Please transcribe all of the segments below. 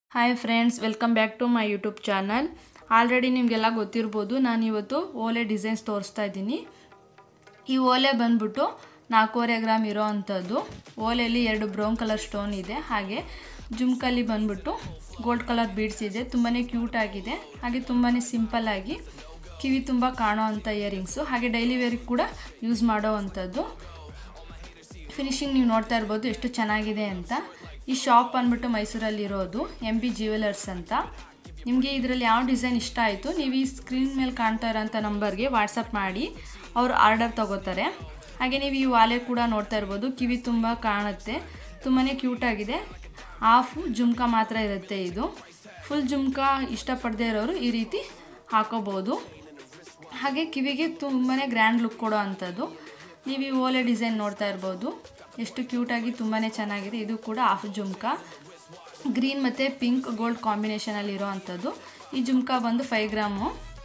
hi friends welcome back to my YouTube channel already ನಿಮಗೆಲ್ಲ ಗೊತ್ತಿರ್ಬೋದು ನಾನು ಇವತ್ತು ಓಲೆ ಡಿಸೈನ್ಸ್ ತೋರಿಸ್ತಾ ಇದ್ದೀನಿ ಈ ಓಲೆ ಬಂದ್ಬಿಟ್ಟು ನಾಲ್ಕೂವರೆ ಗ್ರಾಮ್ ಇರೋ ಅಂಥದ್ದು ಓಲೆಯಲ್ಲಿ ಎರಡು ಬ್ರೌನ್ ಕಲರ್ ಸ್ಟೋನ್ ಇದೆ ಹಾಗೆ ಜುಮ್ಕಲ್ಲಿ ಬಂದ್ಬಿಟ್ಟು ಗೋಲ್ಡ್ ಕಲರ್ ಬೀಡ್ಸ್ ಇದೆ ತುಂಬಾ ಕ್ಯೂಟ್ ಆಗಿದೆ ಹಾಗೆ ತುಂಬಾ ಸಿಂಪಲ್ ಆಗಿ ಕಿವಿ ತುಂಬ ಕಾಣೋ ಅಂಥ ಇಯರಿಂಗ್ಸು ಹಾಗೆ ಡೈಲಿ ವೇರಿಗೆ ಕೂಡ ಯೂಸ್ ಮಾಡೋ ಅಂಥದ್ದು ಫಿನಿಶಿಂಗ್ ನೀವು ನೋಡ್ತಾ ಇರ್ಬೋದು ಎಷ್ಟು ಚೆನ್ನಾಗಿದೆ ಅಂತ ಈ ಶಾಪ್ ಬಂದ್ಬಿಟ್ಟು ಮೈಸೂರಲ್ಲಿರೋದು ಎಮ್ ಬಿ ಜ್ಯುವೆಲರ್ಸ್ ಅಂತ ನಿಮಗೆ ಇದರಲ್ಲಿ ಯಾವ ಡಿಸೈನ್ ಇಷ್ಟ ಆಯಿತು ನೀವು ಈ ಸ್ಕ್ರೀನ್ ಮೇಲೆ ಕಾಣ್ತಾ ಇರೋಂಥ ನಂಬರ್ಗೆ ವಾಟ್ಸಪ್ ಮಾಡಿ ಅವರು ಆರ್ಡರ್ ತಗೋತಾರೆ ಹಾಗೆ ನೀವು ಈ ವಾಲೆ ಕೂಡ ನೋಡ್ತಾ ಇರ್ಬೋದು ಕಿವಿ ತುಂಬ ಕಾಣುತ್ತೆ ತುಂಬಾ ಕ್ಯೂಟಾಗಿದೆ ಹಾಫು ಜುಮ್ಕಾ ಮಾತ್ರ ಇರುತ್ತೆ ಇದು ಫುಲ್ ಜುಮ್ಕಾ ಇಷ್ಟಪಡದೇ ಇರೋರು ಈ ರೀತಿ ಹಾಕೋಬೋದು ಹಾಗೆ ಕಿವಿಗೆ ತುಂಬಾ ಗ್ರ್ಯಾಂಡ್ ಲುಕ್ ಕೊಡೋ ಅಂಥದ್ದು ನೀವು ಈ ಓಲೆ ಡಿಸೈನ್ ನೋಡ್ತಾ ಇರ್ಬೋದು ಎಷ್ಟು ಕ್ಯೂಟಾಗಿ ತುಂಬಾ ಚೆನ್ನಾಗಿದೆ ಇದು ಕೂಡ ಹಾಫ್ ಜುಮ್ಕಾ ಗ್ರೀನ್ ಮತ್ತು ಪಿಂಕ್ ಗೋಲ್ಡ್ ಕಾಂಬಿನೇಷನಲ್ಲಿ ಇರೋ ಅಂಥದ್ದು ಈ ಜುಮ್ಕಾ ಬಂದು ಫೈವ್ ಗ್ರಾಮು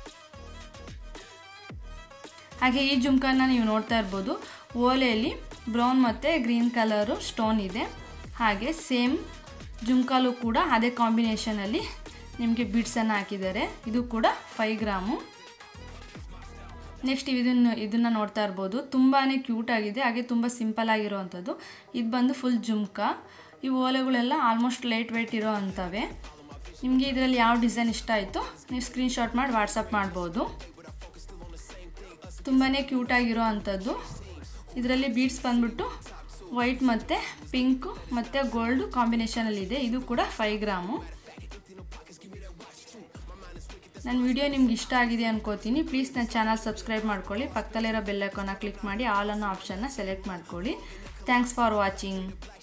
ಹಾಗೆ ಈ ಜುಮ್ಕಾನ ನೀವು ನೋಡ್ತಾ ಇರ್ಬೋದು ಓಲೆಯಲ್ಲಿ ಬ್ರೌನ್ ಮತ್ತು ಗ್ರೀನ್ ಕಲರು ಸ್ಟೋನ್ ಇದೆ ಹಾಗೆ ಸೇಮ್ ಜುಮ್ಕಾಲು ಕೂಡ ಅದೇ ಕಾಂಬಿನೇಷನಲ್ಲಿ ನಿಮಗೆ ಬಿಡ್ಸನ್ನು ಹಾಕಿದ್ದಾರೆ ಇದು ಕೂಡ ಫೈವ್ ಗ್ರಾಮು ನೆಕ್ಸ್ಟ್ ಇದನ್ನು ಇದನ್ನು ನೋಡ್ತಾ ಇರ್ಬೋದು ತುಂಬಾ ಕ್ಯೂಟ್ ಆಗಿದೆ ಹಾಗೆ ತುಂಬ ಸಿಂಪಲ್ ಆಗಿರೋವಂಥದ್ದು ಇದು ಬಂದು ಫುಲ್ ಜುಮ್ಕಾ ಈ ಓಲೆಗಳೆಲ್ಲ ಆಲ್ಮೋಸ್ಟ್ ಲೈಟ್ ವೆಯ್ಟ್ ಇರೋ ಅಂಥವೆ ನಿಮಗೆ ಇದರಲ್ಲಿ ಯಾವ ಡಿಸೈನ್ ಇಷ್ಟ ಆಯಿತು ನೀವು ಸ್ಕ್ರೀನ್ಶಾಟ್ ಮಾಡಿ ವಾಟ್ಸಪ್ ಮಾಡ್ಬೋದು ತುಂಬಾ ಕ್ಯೂಟಾಗಿರೋ ಅಂಥದ್ದು ಇದರಲ್ಲಿ ಬೀಡ್ಸ್ ಬಂದ್ಬಿಟ್ಟು ವೈಟ್ ಮತ್ತು ಪಿಂಕು ಮತ್ತು ಗೋಲ್ಡ್ ಕಾಂಬಿನೇಷನಲ್ಲಿದೆ ಇದು ಕೂಡ ಫೈವ್ ಗ್ರಾಮು ನನ್ನ ವಿಡಿಯೋ ನಿಮ್ಗೆ ಇಷ್ಟ ಆಗಿದೆ ಅನ್ಕೋತೀನಿ ಪ್ಲೀಸ್ ನನ್ನ ಚಾನಲ್ ಸಬ್ಸ್ಕ್ರೈಬ್ ಮಾಡ್ಕೊಳ್ಳಿ ಪಕ್ಕದಲ್ಲಿರೋ ಬೆಲ್ಲೈಕನ್ನ ಕ್ಲಿಕ್ ಮಾಡಿ ಆಲ್ ಅನ್ನೋ ಆಪ್ಷನ್ನ ಸೆಲೆಕ್ಟ್ ಮಾಡ್ಕೊಳ್ಳಿ ಥ್ಯಾಂಕ್ಸ್ ಫಾರ್ ವಾಚಿಂಗ್